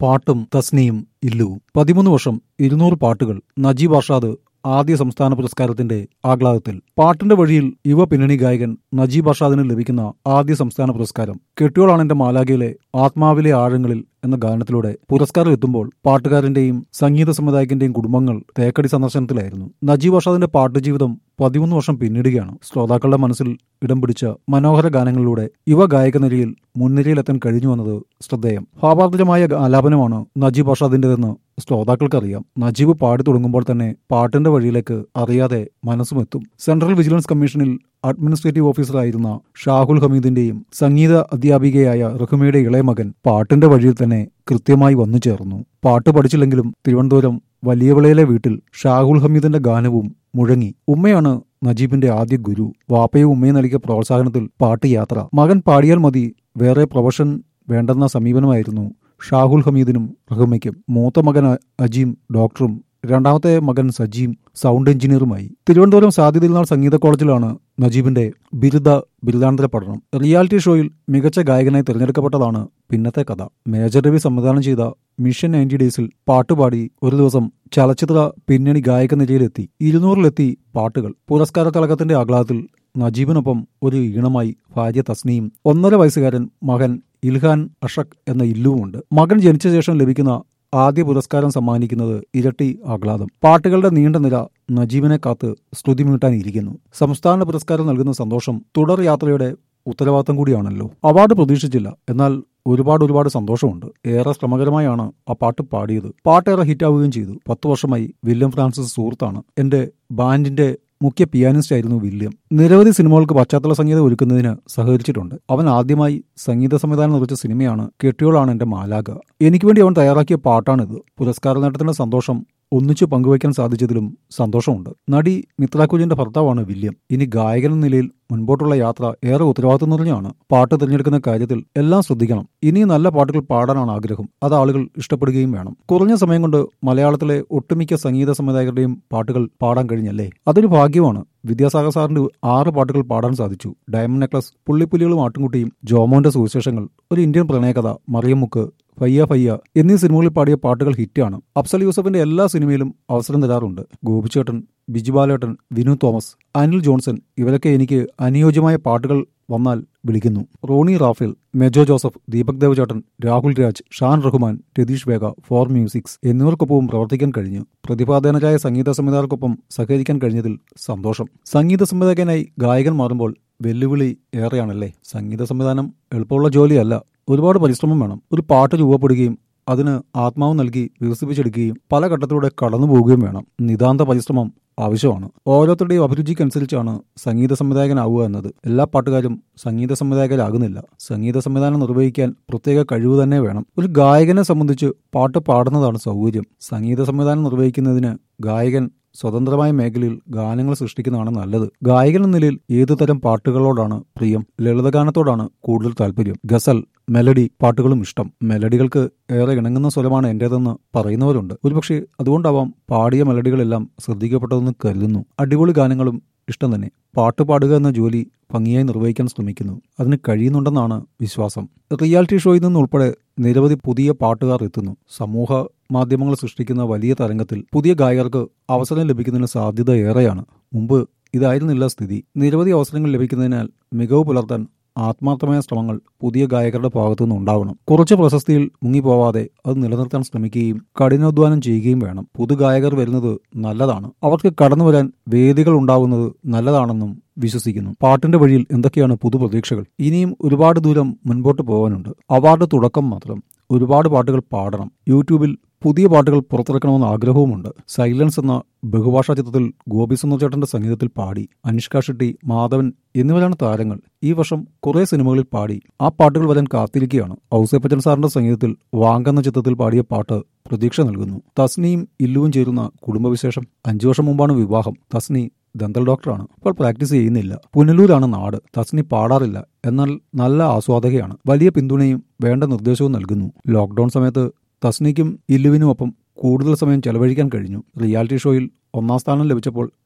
പാട്ടും തസ്നിയും ഇല്ലുവും പതിമൂന്ന് വർഷം ഇരുന്നൂറ് പാട്ടുകൾ നജീബ് അർഷാദ് ആദ്യ സംസ്ഥാന പുരസ്കാരത്തിന്റെ ആഹ്ലാദത്തിൽ പാട്ടിന്റെ വഴിയിൽ യുവ പിന്നണി ഗായകൻ നജീബ് അർഷാദിന് ലഭിക്കുന്ന ആദ്യ സംസ്ഥാന പുരസ്കാരം കെട്ടിയോളാണ് എന്റെ മാലാഖയിലെ ആത്മാവിലെ ആഴങ്ങളിൽ എന്ന ഗാനത്തിലൂടെ പുരസ്കാരം എത്തുമ്പോൾ പാട്ടുകാരന്റെയും സംഗീത സംവിധായകന്റെയും കുടുംബങ്ങൾ തേക്കടി സന്ദർശനത്തിലായിരുന്നു നജീബ് അർഷാദിന്റെ പാട്ടുജീവിതം പതിമൂന്ന് വർഷം പിന്നിടുകയാണ് ശ്രോതാക്കളുടെ മനസ്സിൽ ഇടം പിടിച്ച മനോഹര ഗാനങ്ങളിലൂടെ യുവ ഗായക നിരയിൽ മുൻനിരയിലെത്താൻ കഴിഞ്ഞു വന്നത് ശ്രദ്ധേയം ഭാവാർദ്രമായ ആലാപനമാണ് നജീബ് അർഷാദിന്റേതെന്ന് ശ്രോതാക്കൾക്കറിയാം നജീബ് പാടി തുടങ്ങുമ്പോൾ തന്നെ പാട്ടിന്റെ വഴിയിലേക്ക് അറിയാതെ മനസ്സുമെത്തും സെൻട്രൽ വിജിലൻസ് കമ്മീഷനിൽ അഡ്മിനിസ്ട്രേറ്റീവ് ഓഫീസറായിരുന്ന ഷാഹുൽ ഹമീദിന്റെയും സംഗീത അധ്യാപികയായ റഹ്മയുടെ ഇളയ മകൻ പാട്ടിന്റെ വഴിയിൽ തന്നെ കൃത്യമായി വന്നു ചേർന്നു പാട്ട് പഠിച്ചില്ലെങ്കിലും തിരുവനന്തപുരം വലിയവിളയിലെ വീട്ടിൽ ഷാഹുൽ ഹമീദിന്റെ ഗാനവും മുഴങ്ങി ഉമ്മയാണ് നജീബിന്റെ ആദ്യ ഗുരു വാപ്പയും ഉമ്മയും നൽകിയ പ്രോത്സാഹനത്തിൽ പാട്ട് യാത്ര മകൻ പാടിയാൽ മതി വേറെ പ്രൊഫഷൻ വേണ്ടെന്ന സമീപനമായിരുന്നു ഷാഹുൽ ഹമീദിനും റഹ്മയ്ക്കും മൂത്ത മകൻ അജീം ഡോക്ടറും രണ്ടാമത്തെ മകൻ സജീം സൗണ്ട് എഞ്ചിനീയറുമായി തിരുവനന്തപുരം സാധ്യതയിൽനാൾ സംഗീത കോളേജിലാണ് നജീബിന്റെ ബിരുദ ബിരുദാനന്തര പഠനം റിയാലിറ്റി ഷോയിൽ മികച്ച ഗായകനായി തിരഞ്ഞെടുക്കപ്പെട്ടതാണ് പിന്നത്തെ കഥ മേജർ രവി സംവിധാനം ചെയ്ത മിഷൻ നയൻറ്റി ഡേയ്സിൽ പാട്ടുപാടി ഒരു ദിവസം ചലച്ചിത്ര പിന്നണി ഗായക നിരയിലെത്തി ഇരുന്നൂറിലെത്തി പാട്ടുകൾ പുരസ്കാര തിളക്കത്തിന്റെ ആഹ്ലാദത്തിൽ നജീബിനൊപ്പം ഒരു ഈണമായി ഭാര്യ തസ്നിയും ഒന്നര വയസ്സുകാരൻ മകൻ ഇൽഹാൻ അഷക് എന്ന ഇല്ലുവുമുണ്ട് മകൻ ജനിച്ച ശേഷം ലഭിക്കുന്ന ആദ്യ പുരസ്കാരം സമ്മാനിക്കുന്നത് ഇരട്ടി ആഹ്ലാദം പാട്ടുകളുടെ നീണ്ട നിര നജീബിനെ കാത്ത് സ്തുതി മീട്ടാനിരിക്കുന്നു സംസ്ഥാന പുരസ്കാരം നൽകുന്ന സന്തോഷം തുടർ യാത്രയുടെ ഉത്തരവാദിത്തം കൂടിയാണല്ലോ അവാർഡ് പ്രതീക്ഷിച്ചില്ല എന്നാൽ ഒരുപാട് ഒരുപാട് സന്തോഷമുണ്ട് ഏറെ ശ്രമകരമായാണ് ആ പാട്ട് പാടിയത് പാട്ടേറെ ഹിറ്റാവുകയും ചെയ്തു പത്തു വർഷമായി വില്യം ഫ്രാൻസിസ് സുഹൃത്താണ് എന്റെ ബാൻഡിന്റെ മുഖ്യ പിയാനിസ്റ്റ് ആയിരുന്നു വില്യം നിരവധി സിനിമകൾക്ക് പശ്ചാത്തല സംഗീതം ഒരുക്കുന്നതിന് സഹകരിച്ചിട്ടുണ്ട് അവൻ ആദ്യമായി സംഗീത സംവിധാനം നിർമ്മിച്ച സിനിമയാണ് കെട്ടിയോളാണ് എന്റെ മാലാക എനിക്ക് വേണ്ടി അവൻ തയ്യാറാക്കിയ പാട്ടാണിത് പുരസ്കാര നേട്ടത്തിന്റെ സന്തോഷം ഒന്നിച്ചു പങ്കുവയ്ക്കാൻ സാധിച്ചതിലും സന്തോഷമുണ്ട് നടി മിത്രാക്കുജിന്റെ ഭർത്താവാണ് വില്യം ഇനി ഗായകൻ എന്ന നിലയിൽ മുൻപോട്ടുള്ള യാത്ര ഏറെ ഉത്തരവാദിത്വം നിറഞ്ഞാണ് പാട്ട് തിരഞ്ഞെടുക്കുന്ന കാര്യത്തിൽ എല്ലാം ശ്രദ്ധിക്കണം ഇനി നല്ല പാട്ടുകൾ പാടാനാണ് ആഗ്രഹം അത് ആളുകൾ ഇഷ്ടപ്പെടുകയും വേണം കുറഞ്ഞ സമയം കൊണ്ട് മലയാളത്തിലെ ഒട്ടുമിക്ക സംഗീത സംവിധായകരുടെയും പാട്ടുകൾ പാടാൻ കഴിഞ്ഞല്ലേ അതൊരു ഭാഗ്യമാണ് വിദ്യാസാഗർ സാറിന്റെ ആറ് പാട്ടുകൾ പാടാൻ സാധിച്ചു ഡയമണ്ട് നെക്ലസ് പുള്ളിപ്പുലികളും ആട്ടുംകുട്ടിയും ജോമോന്റെ സുവിശേഷങ്ങൾ ഒരു ഇന്ത്യൻ പ്രണയകഥ മറിയമുക്ക് ഫയ്യ ഫയ്യ എന്നീ സിനിമകളിൽ പാടിയ പാട്ടുകൾ ഹിറ്റാണ് അഫ്സൽ യൂസഫിന്റെ എല്ലാ സിനിമയിലും അവസരം തരാറുണ്ട് ഗോപിച്ചേട്ടൻ ബിജുബാലേട്ടൻ വിനു തോമസ് അനിൽ ജോൺസൺ ഇവരൊക്കെ എനിക്ക് അനുയോജ്യമായ പാട്ടുകൾ വന്നാൽ വിളിക്കുന്നു റോണി റാഫേൽ മെജോ ജോസഫ് ദീപക് ദേവചേട്ടൻ രാഹുൽ രാജ് ഷാൻ റഹ്മാൻ രതീഷ് വേഗ ഫോർ മ്യൂസിക്സ് എന്നിവർക്കൊപ്പവും പ്രവർത്തിക്കാൻ കഴിഞ്ഞു പ്രതിഭാധനരായ സംഗീത സംവിധായകർക്കൊപ്പം സഹകരിക്കാൻ കഴിഞ്ഞതിൽ സന്തോഷം സംഗീത സംവിധായകനായി ഗായകൻ മാറുമ്പോൾ വെല്ലുവിളി ഏറെയാണല്ലേ സംഗീത സംവിധാനം എളുപ്പമുള്ള ജോലിയല്ല ഒരുപാട് പരിശ്രമം വേണം ഒരു പാട്ട് രൂപപ്പെടുകയും അതിന് ആത്മാവ് നൽകി വികസിപ്പിച്ചെടുക്കുകയും പല ഘട്ടത്തിലൂടെ കടന്നു പോവുകയും വേണം നിതാന്ത പരിശ്രമം ആവശ്യമാണ് ഓരോരുത്തരുടെയും അഭിരുചിക്കനുസരിച്ചാണ് സംഗീത സംവിധായകനാവുക എന്നത് എല്ലാ പാട്ടുകാരും സംഗീത സംവിധായകരാകുന്നില്ല സംഗീത സംവിധാനം നിർവഹിക്കാൻ പ്രത്യേക കഴിവ് തന്നെ വേണം ഒരു ഗായകനെ സംബന്ധിച്ച് പാട്ട് പാടുന്നതാണ് സൗകര്യം സംഗീത സംവിധാനം നിർവഹിക്കുന്നതിന് ഗായകൻ സ്വതന്ത്രമായ മേഖലയിൽ ഗാനങ്ങൾ സൃഷ്ടിക്കുന്നതാണ് നല്ലത് ഗായകൻ എന്ന നിലയിൽ ഏതു തരം പാട്ടുകളോടാണ് പ്രിയം ലളിതഗാനത്തോടാണ് കൂടുതൽ താല്പര്യം ഗസൽ മെലഡി പാട്ടുകളും ഇഷ്ടം മെലഡികൾക്ക് ഏറെ ഇണങ്ങുന്ന സ്വരമാണ് എന്റേതെന്ന് പറയുന്നവരുണ്ട് ഒരുപക്ഷെ അതുകൊണ്ടാവാം പാടിയ മെലഡികളെല്ലാം ശ്രദ്ധിക്കപ്പെട്ടതെന്ന് കരുതുന്നു അടിപൊളി ഗാനങ്ങളും ഇഷ്ടം തന്നെ പാട്ട് പാടുക എന്ന ജോലി ഭംഗിയായി നിർവഹിക്കാൻ ശ്രമിക്കുന്നു അതിന് കഴിയുന്നുണ്ടെന്നാണ് വിശ്വാസം റിയാലിറ്റി ഷോയിൽ നിന്നുൾപ്പെടെ നിരവധി പുതിയ പാട്ടുകാർ എത്തുന്നു സമൂഹ മാധ്യമങ്ങൾ സൃഷ്ടിക്കുന്ന വലിയ തരംഗത്തിൽ പുതിയ ഗായകർക്ക് അവസരം ലഭിക്കുന്നതിന് സാധ്യത ഏറെയാണ് മുമ്പ് ഇതായിരുന്നില്ല സ്ഥിതി നിരവധി അവസരങ്ങൾ ലഭിക്കുന്നതിനാൽ മികവ് പുലർത്താൻ ആത്മാർത്ഥമായ ശ്രമങ്ങൾ പുതിയ ഗായകരുടെ ഭാഗത്തുനിന്ന് ഉണ്ടാവണം കുറച്ച് പ്രശസ്തിയിൽ മുങ്ങിപ്പോവാതെ അത് നിലനിർത്താൻ ശ്രമിക്കുകയും കഠിനാധ്വാനം ചെയ്യുകയും വേണം പുതുഗായകർ വരുന്നത് നല്ലതാണ് അവർക്ക് കടന്നു വരാൻ വേദികൾ ഉണ്ടാവുന്നത് നല്ലതാണെന്നും വിശ്വസിക്കുന്നു പാട്ടിന്റെ വഴിയിൽ എന്തൊക്കെയാണ് പുതുപ്രതീക്ഷകൾ ഇനിയും ഒരുപാട് ദൂരം മുൻപോട്ട് പോകാനുണ്ട് അവാർഡ് തുടക്കം മാത്രം ഒരുപാട് പാട്ടുകൾ പാടണം യൂട്യൂബിൽ പുതിയ പാട്ടുകൾ പുറത്തിറക്കണമെന്ന് ആഗ്രഹവുമുണ്ട് സൈലൻസ് എന്ന ബഹുഭാഷാ ചിത്രത്തിൽ ഗോപി സുന്ദർചേട്ടന്റെ സംഗീതത്തിൽ പാടി അനുഷ്ക ഷെട്ടി മാധവൻ എന്നിവരാണ് താരങ്ങൾ ഈ വർഷം കുറെ സിനിമകളിൽ പാടി ആ പാട്ടുകൾ വരാൻ കാത്തിരിക്കുകയാണ് ഔസേപ്പച്ചൻ സാറിന്റെ സംഗീതത്തിൽ വാങ്കെന്ന ചിത്രത്തിൽ പാടിയ പാട്ട് പ്രതീക്ഷ നൽകുന്നു തസ്നിയും ഇല്ലുവും ചേരുന്ന കുടുംബവിശേഷം അഞ്ചു വർഷം മുമ്പാണ് വിവാഹം തസ്നി ദന്തൽ ഡോക്ടറാണ് ഇപ്പോൾ പ്രാക്ടീസ് ചെയ്യുന്നില്ല പുനലൂരാണ് നാട് തസ്നി പാടാറില്ല എന്നാൽ നല്ല ആസ്വാദകയാണ് വലിയ പിന്തുണയും വേണ്ട നിർദ്ദേശവും നൽകുന്നു ലോക്ക്ഡൌൺ സമയത്ത് തസ്നിക്കും ഇല്ലുവിനുമൊപ്പം കൂടുതൽ സമയം ചെലവഴിക്കാൻ കഴിഞ്ഞു റിയാലിറ്റി ഷോയിൽ ഒന്നാം സ്ഥാനം ലഭിച്ചപ്പോൾ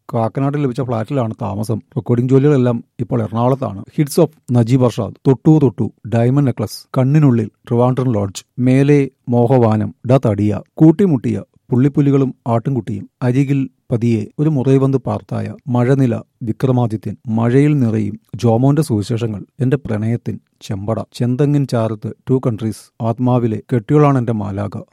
കാക്കനാട്ടിൽ ലഭിച്ച ഫ്ളാറ്റിലാണ് താമസം റെക്കോർഡിംഗ് ജോലികളെല്ലാം ഇപ്പോൾ എറണാകുളത്താണ് ഹിറ്റ്സ് ഓഫ് നജീബ് അർഷാദ് തൊട്ടു തൊട്ടു ഡയമണ്ട് നെക്ലസ് കണ്ണിനുള്ളിൽ ട്രിവാൻഡ്രം ലോഡ്ജ് മേലെ മോഹവാനം ഡ തടിയ കൂട്ടിമുട്ടിയ പുള്ളിപ്പുലികളും ആട്ടിൻകുട്ടിയും അരികിൽ പതിയെ ഒരു മുറൈവന്ത് പാർത്തായ മഴനില വിക്രമാദിത്യൻ മഴയിൽ നിറയും ജോമോന്റെ സുവിശേഷങ്ങൾ എന്റെ പ്രണയത്തിൻ ചെമ്പട ചെന്തങ്ങിൻ ചാരത്ത് ടു കൺട്രീസ് ആത്മാവിലെ കെട്ടിയോളാണ് എന്റെ മാലാക